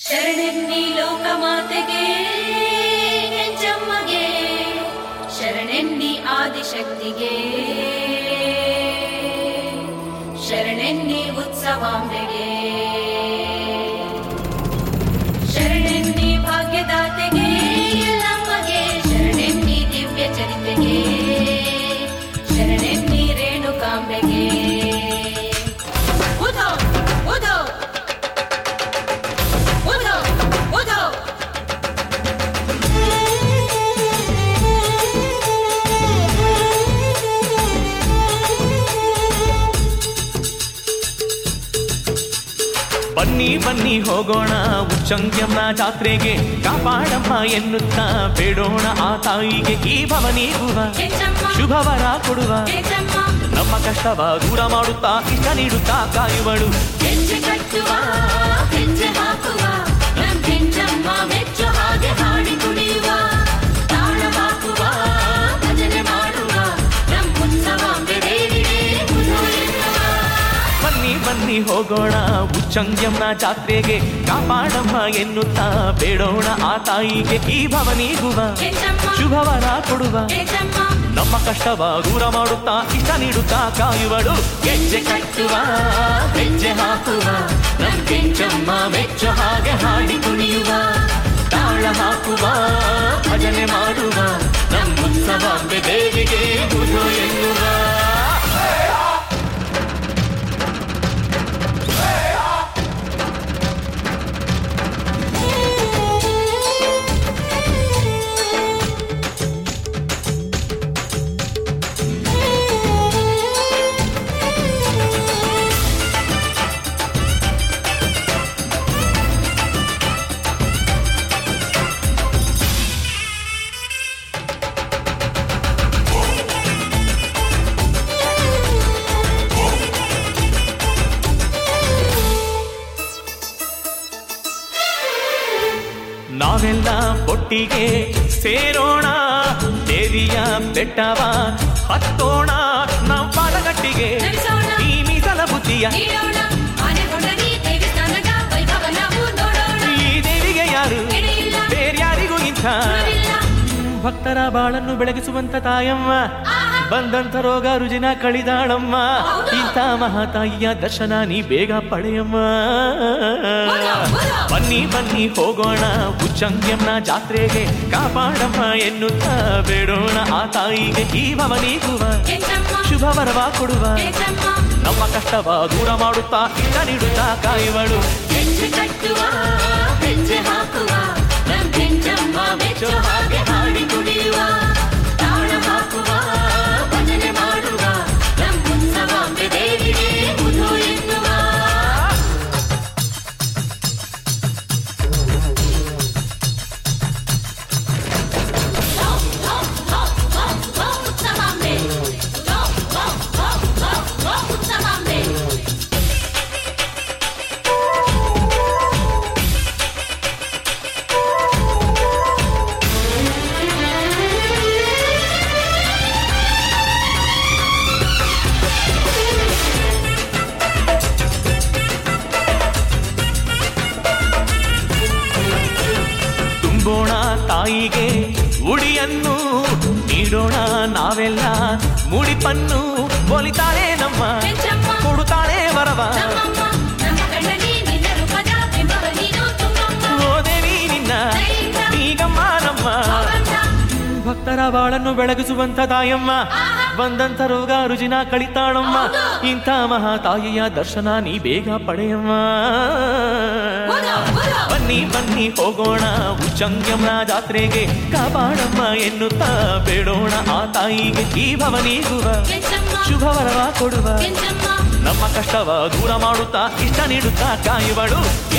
ಶರಣೆನ್ನಿ ಲೋಕಮಾತೆಗೆ ಹೆಂಜಮ್ಮಗೆ ಶರಣೆನ್ನಿ ಆದಿಶಕ್ತಿಗೆ ಶರಣೆನ್ನಿ ಉತ್ಸವಾಂಬೆಗೆ ಶರಣೆನ್ನಿ ಭಾಗ್ಯದಾತೆಗೆ ಎಲ್ಲಮ್ಮಗೆ ಶರಣೆನ್ನಿ ದಿವ್ಯ ಚರಿತೆಗೆ ಶರಣೆನ್ನಿ ರೇಣುಕಾಂಬೆಗೆ ಉಧೋ ಉಧೋ ಉಧೋ ಉಧೋ ಬನ್ನಿ ಬನ್ನಿ ಹೋಗೋಣ ಉಚ್ಚಂಗ್ಯಮ್ಮ ಜಾತ್ರೆಗೆ ಕಾಪಾಡಮ್ಮ ಎನ್ನುತ್ತಾ ಬೇಡೋಣ ಆ ತಾಯಿಗೆ ಈ ಭವನೀಗುವ ಹೆಂಜಮ್ಮ ಶುಭವರ ಕೊಡುವ ಹೆಂಜಮ್ಮ ನಮ್ಮ ಕಷ್ಟವ ದೂರ ಮಾಡುತ್ತಾ ಇಷ್ಟ ನೀಡುತ್ತಾ ಕಾಯುವಳು ಹೆಜ್ಜೆ ಕಟ್ಟುವ ಹೆಜ್ಜೆ ಹಾಕುವ ನಮ್ ಹೆಂಜಮ್ಮ ಮೆಚ್ಚು ಹಾಗೆ ಹಾಡಿ ಕುಣಿಯುವ ತಾಳ ಹಾಕುವ ಭಜನೆ ಮಾಡುವ ನಮ್ ಉತ್ಸವಾಂಬೆ ದೇವಿಗೆ ಮುದು ಎನ್ನುವ ಬನ್ನಿ ಬನ್ನಿ ಹೋಗೋಣ ಉಚ್ಚಂಗ್ಯಮ್ಮ ಜಾತ್ರೆಗೆ ಕಾಪಾಡಮ್ಮ ಎನ್ನುತ್ತಾ ಬೇಡೋಣ ಆ ತಾಯಿಗೆ ಈ ಭವನೀಗುವ ಹೆಂಜಮ್ಮ ಶುಭವರ ಕೊಡುವ ಹೆಂಜಮ್ಮ ನಮ್ಮ ಕಷ್ಟವ ದೂರ ಮಾಡುತ್ತಾ ಇಷ್ಟ ನೀಡುತ್ತಾ ಕಾಯುವಳು ಹೆಜ್ಜೆ ಕಟ್ಟುವ ಹೆಜ್ಜೆ ಹಾಕುವ ನಮ್ ಕೆಂಚಮ್ಮ ಮೆಚ್ಚು ಹಾಗೆ ಹಾಡಿ ಕುಣಿಯುವ ತಾಳ ಹಾಕುವ ಭಜನೆ ಮಾಡುವ ನಮ್ಮ ಉತ್ಸವಾಂಬೆ ದೇವಿಗೆ ಬುಧು ಎನ್ನುವ ನಾವೆಲ್ಲ ಒಟ್ಟಿಗೆ ಸೇರೋಣ ದೇವಿಯ ಬೆಟ್ಟವ ಹತ್ತೋಣ ನಾವು ಪಾಲಗಟ್ಟಿಗೆ ನಡೆಸೋಣ. ಈ ಮೀಸಲ ಬುದ್ಧಿಯ ನೀಡೋಣ ಆನೆಗೊಂಡನಿ ದೇವಸ್ಥಾನದ ವೈಭವ ನಾವು ನೋಡೋಣ ಈ ದೇವಿಗೆ ಯಾರು ಎಡೆಯಿಲ್ಲ ಬೇರ್ಯಾರಿಗೂ ಇಂಥ ಗುಣವಿಲ್ಲ ಭಕ್ತರ ಬಾಳನ್ನು ಬೆಳಗಿಸುವಂತ ತಾಯಮ್ಮ ಆಹಾ ಬಂದಂತ ರೋಗ ರುಜಿನ ಕಳಿದಾಳಮ್ಮ ಹೌದು. ಇಂಥ ಮಹಾತಾಯಿಯ ದರ್ಶನ ನೀ ಬೇಗ ಪಡೆಯಮ್ಮ ಹೌದು, ಹೌದು. ಬನ್ನಿ ಬನ್ನಿ ಹೋಗೋಣ ಉಚ್ಚಂಗ್ಯಮ್ಮನ ಜಾತ್ರೆಗೆ ಕಾಪಾಡಮ್ಮ ಎನ್ನುತ್ತಾ ಬೇಡೋಣ ಆ ತಾಯಿಗೆ ಈ ಭವನೀಗುವ ಹೆಂಜಮ್ಮ ಶುಭ ವರವ ಕೊಡುವ ಹೆಂಜಮ್ಮ ನಮ್ಮ ಕಷ್ಟವ ದೂರ ಮಾಡುತ್ತಾ ಇಷ್ಟ ನೀಡುತ್ತಾ ಕಾಯುವಳು ಹೆಜ್ಜೆ ಕಟ್ಟುವ ಹೆಜ್ಜೆ ಹಾಕುವ ನಮ್ ಹೆಂಜಮ್ಮ ಮೆಚ್ಚು ಹಾಗೆ ಹಾಡಿ ಕುಣಿಯುವ ತಾಳ ಹಾಕುವ ಭಜನೆ ಮಾಡುವ ನಮ್ ಉತ್ಸವಾಂಬೆ ದೇವಿಗೆ ಮುದು ಎನ್ನುವ ಉತ್ಸವಾಂಬೆ ಉತ್ಸವಾಂಬೆ ತುಂಬೋಣ ತಾಯಿಗೆ ಉಡಿಯನ್ನು ನೀಡೋಣ ನಾವೆಲ್ಲ ಮುಡಿಪನ್ನು ಒಲಿತಾಳೆ ನಮ್ಮ ಹೆಂಜಮ್ಮ ಕೊಡುತ್ತಾಳೆ ವರವ ನಮ್ಮಮ್ಮ ನಮ್ಮ ಕಣ್ಣನಿ ನಿನ್ನ ರೂಪದ ಬಿಂಬವ ನೀನು ತುಂಬಮ್ಮ ಓ ದೇವಿ ನಿನ್ನ ನೀಗಮ್ಮ ನಮ್ಮ ಅವನ್ನ ಭಕ್ತರ ಬಾಳನ್ನು ಬೆಳಗಿಸುವಂತ ತಾಯಮ್ಮ ಆಹಾ. ಬಂದಂತ ರೋಗ ರುಜಿನ ಕಳಿತಾಳಮ್ಮ ಹೌದು. ಇಂಥ ಮಹಾತಾಯಿಯ ದರ್ಶನ ನೀ ಬೇಗ ಪಡೆಯಮ್ಮ ಹೌದು, ಹೌದು. ಬನ್ನಿ ಬನ್ನಿ ಹೋಗೋಣ ಉಚ್ಚಂಗ್ಯಮ್ಮನ ಜಾತ್ರೆಗೆ ಕಾಪಾಡಮ್ಮ ಎನ್ನುತ್ತಾ ಬೇಡೋಣ ಆ ತಾಯಿಗೆ ಈ ಭವನೀಗುವ ಹೆಂಜಮ್ಮ ಶುಭ ವರವ ಕೊಡುವ ಹೆಂಜಮ್ಮ ನಮ್ಮ ಕಷ್ಟವ ದೂರ ಮಾಡುತ್ತಾ ಇಷ್ಟ ನೀಡುತ್ತಾ ಕಾಯುವಳು